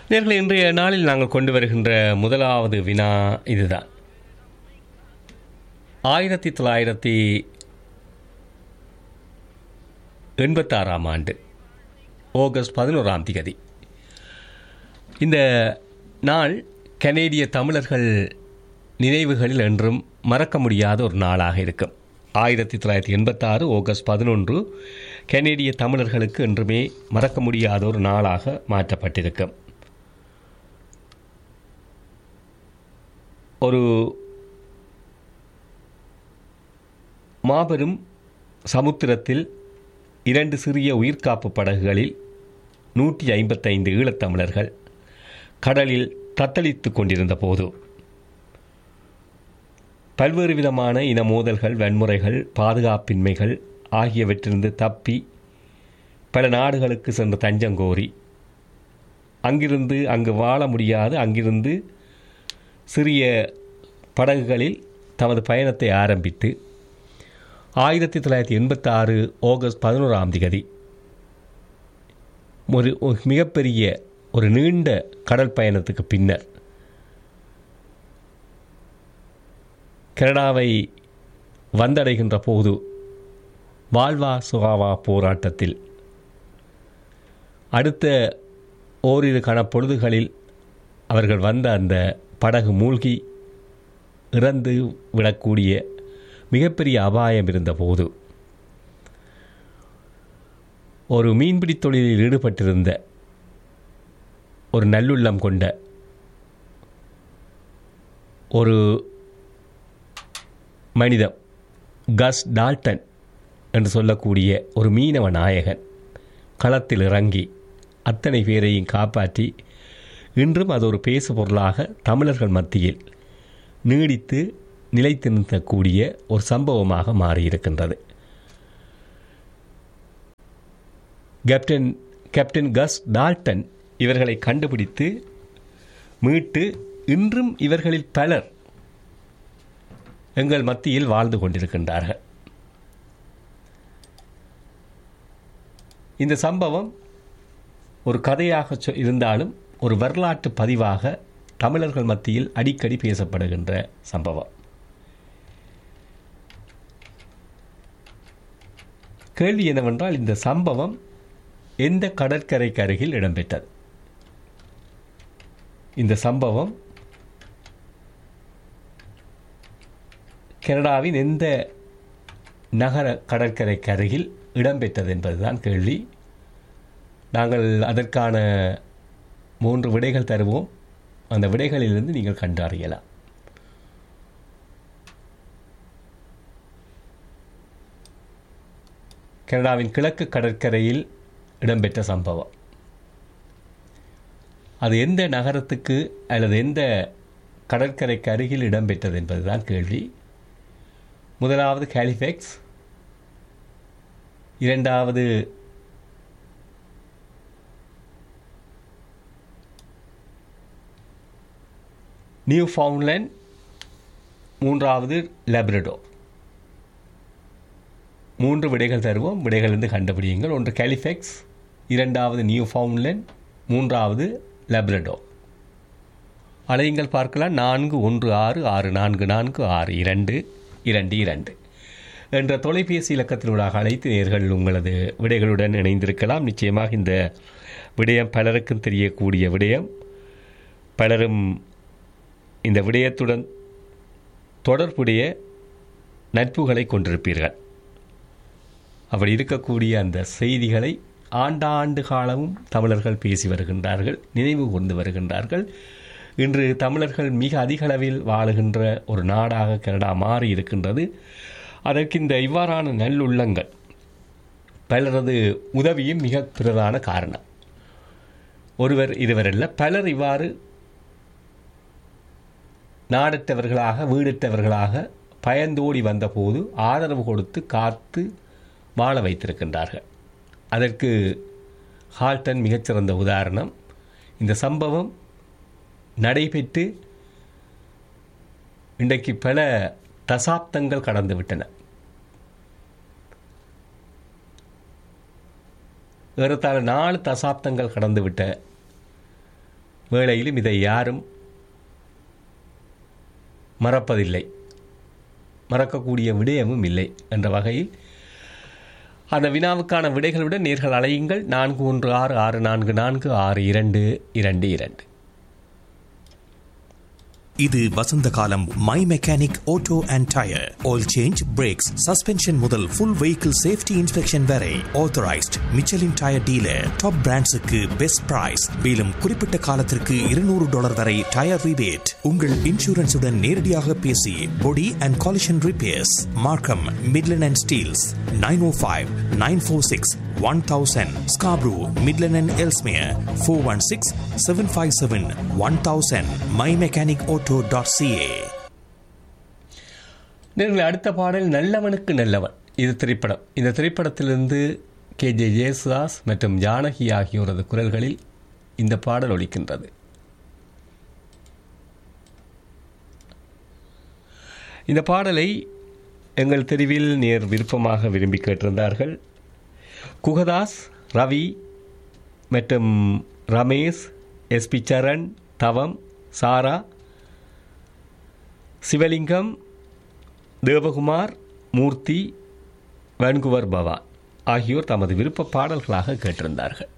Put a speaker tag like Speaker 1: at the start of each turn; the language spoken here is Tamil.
Speaker 1: நேர்கள் இன்றைய நாளில் நாங்கள் கொண்டு வருகின்ற முதலாவது வினா இதுதான் ஆயிரத்தி தொள்ளாயிரத்தி எண்பத்தாறாம் ஆண்டு ஆகஸ்ட் பதினோராம் தேதி இந்த நாள் கனேடிய தமிழர்கள் நினைவுகளில் என்றும் மறக்க முடியாத ஒரு நாளாக இருக்கும் ஆயிரத்தி தொள்ளாயிரத்தி எண்பத்தாறு ஆகஸ்ட் பதினொன்று கனேடிய தமிழர்களுக்கு என்றுமே மறக்க முடியாத ஒரு நாளாக மாற்றப்பட்டிருக்கும் ஒரு மாபெரும் சமுத்திரத்தில் இரண்டு சிறிய உயிர்காப்பு படகுகளில் நூற்றி ஐம்பத்தைந்து ஈழத்தமிழர்கள் கடலில் தத்தளித்து கொண்டிருந்த போது பல்வேறு விதமான இன மோதல்கள் வன்முறைகள் பாதுகாப்பின்மைகள் ஆகியவற்றிலிருந்து தப்பி பல நாடுகளுக்கு சென்று தஞ்சம் கோரி அங்கிருந்து அங்கு வாழ முடியாது அங்கிருந்து சிறிய படகுகளில் தமது பயணத்தை ஆரம்பித்து ஆயிரத்தி தொள்ளாயிரத்தி எண்பத்தாறு ஆகஸ்ட் பதினோராம் தேதி ஒரு ஒரு மிகப்பெரிய ஒரு நீண்ட கடல் பயணத்துக்கு பின்னர் கனடாவை வந்தடைகின்ற போது வாழ்வா சுகாவா போராட்டத்தில் அடுத்த ஓரிரு கணப்பொழுதுகளில் அவர்கள் வந்த அந்த படகு மூழ்கி இறந்து விடக்கூடிய மிகப்பெரிய அபாயம் இருந்தபோது ஒரு மீன்பிடி தொழிலில் ஈடுபட்டிருந்த ஒரு நல்லுள்ளம் கொண்ட ஒரு மனிதம் கஸ் டால்டன் என்று சொல்லக்கூடிய ஒரு மீனவ நாயகன் களத்தில் இறங்கி அத்தனை பேரையும் காப்பாற்றி இன்றும் அது ஒரு பேசு பொருளாக தமிழர்கள் மத்தியில் நீடித்து நிலைத்து நிற்கக்கூடிய ஒரு சம்பவமாக மாறியிருக்கின்றது கேப்டன் கேப்டன் கஸ் டால்டன் இவர்களை கண்டுபிடித்து மீட்டு இன்றும் இவர்களில் பலர் எங்கள் மத்தியில் வாழ்ந்து கொண்டிருக்கின்றார்கள் இந்த சம்பவம் ஒரு கதையாக சொ- இருந்தாலும் ஒரு வரலாற்று பதிவாக தமிழர்கள் மத்தியில் அடிக்கடி பேசப்படுகின்ற சம்பவம் கேள்வி என்னவென்றால் இந்த சம்பவம் எந்த கடற்கரைக்கு அருகில் இடம்பெற்றது இந்த சம்பவம் கனடாவின் எந்த நகர கடற்கரைக்கு அருகில் இடம்பெற்றது என்பதுதான் கேள்வி நாங்கள் அதற்கான மூன்று விடைகள் தருவோம் அந்த விடைகளிலிருந்து நீங்கள் கண்டறியலாம் கனடாவின் கிழக்கு கடற்கரையில் இடம்பெற்ற சம்பவம் அது எந்த நகரத்துக்கு அல்லது எந்த கடற்கரைக்கு அருகில் இடம்பெற்றது என்பதுதான் கேள்வி முதலாவது கேலிஃபெக்ஸ் இரண்டாவது நியூ ஃபவுண்ட்லேண்ட் மூன்றாவது லெப்ரடோ மூன்று விடைகள் தருவோம் விடைகளிலிருந்து கண்டுபிடியுங்கள் ஒன்று கேலிஃபெக்ஸ் இரண்டாவது நியூ ஃபவுண்ட்லேண்ட் மூன்றாவது லெப்ரடோ அலையுங்கள் பார்க்கலாம் நான்கு ஒன்று ஆறு ஆறு நான்கு நான்கு ஆறு இரண்டு இரண்டு இரண்டு என்ற தொலைபேசி இலக்கத்தினூடாக அழைத்து நேர்கள் உங்களது விடைகளுடன் இணைந்திருக்கலாம் நிச்சயமாக இந்த விடயம் பலருக்கும் தெரியக்கூடிய விடயம் பலரும் இந்த விடயத்துடன் தொடர்புடைய நட்புகளை கொண்டிருப்பீர்கள் அப்படி இருக்கக்கூடிய அந்த செய்திகளை ஆண்டாண்டு காலமும் தமிழர்கள் பேசி வருகின்றார்கள் நினைவு கொண்டு வருகின்றார்கள் இன்று தமிழர்கள் மிக அதிக அளவில் வாழுகின்ற ஒரு நாடாக கனடா மாறி இருக்கின்றது அதற்கு இந்த இவ்வாறான நல்லுள்ளங்கள் பலரது உதவியும் மிக பிரதான காரணம் ஒருவர் இருவர் அல்ல பலர் இவ்வாறு நாடற்றவர்களாக வீடற்றவர்களாக பயந்தோடி வந்தபோது ஆதரவு கொடுத்து காத்து வாழ வைத்திருக்கின்றார்கள் அதற்கு ஹால்டன் மிகச்சிறந்த உதாரணம் இந்த சம்பவம் நடைபெற்று இன்றைக்கு பல தசாப்தங்கள் கடந்து விட்டன ஏறத்தாழ நாலு தசாப்தங்கள் கடந்துவிட்ட வேளையிலும் இதை யாரும் மறப்பதில்லை மறக்கக்கூடிய விடயமும் இல்லை என்ற வகையில் அந்த வினாவுக்கான விடைகளை விட நேர்கள் அலையுங்கள் நான்கு ஒன்று ஆறு ஆறு நான்கு நான்கு ஆறு இரண்டு இரண்டு இரண்டு
Speaker 2: இது வசந்த காலம் My Mechanic Auto and tyre oil change brakes suspension முதல் ஃபுல் வெஹிக்கிள் சேஃப்டி இன்ஸ்பெக்ஷன் வரை authorised Michelin tyre dealer top பிராண்ட்ஸுக்கு பெஸ்ட் பிரைஸ் மேலும் குறிப்பிட்ட காலத்திற்கு இருநூறு டாலர் வரை டயர் ரிபேட் உங்கள் இன்சூரன்ஸுடன் நேரடியாக பேசி body and collision repairs Markham Midland and Steeles nine O five nine four six one thousand Scarborough Midland and Ellesmere four one six seven five seven one thousand My Mechanic Auto dot CA
Speaker 1: நேர்களை அடுத்த பாடல் நல்லவனுக்கு நல்லவன் இது திரைப்படம் இந்த திரைப்படத்திலிருந்து கே ஜே ஜேசுதாஸ் மற்றும் ஜானகி ஆகியோரது குரல்களில் இந்த பாடல் ஒலிக்கின்றது இந்த பாடலை எங்கள் தெருவில் நேர் விருப்பமாக விரும்பி கேட்டிருந்தார்கள் குகதாஸ் ரவி மற்றும் ரமேஷ் எஸ்பி சரண் தவம் சாரா சிவலிங்கம் தேவகுமார் மூர்த்தி வான்குவர் பவா ஆகியோர் தமது விருப்ப பாடல்களாக கேட்டிருந்தார்கள்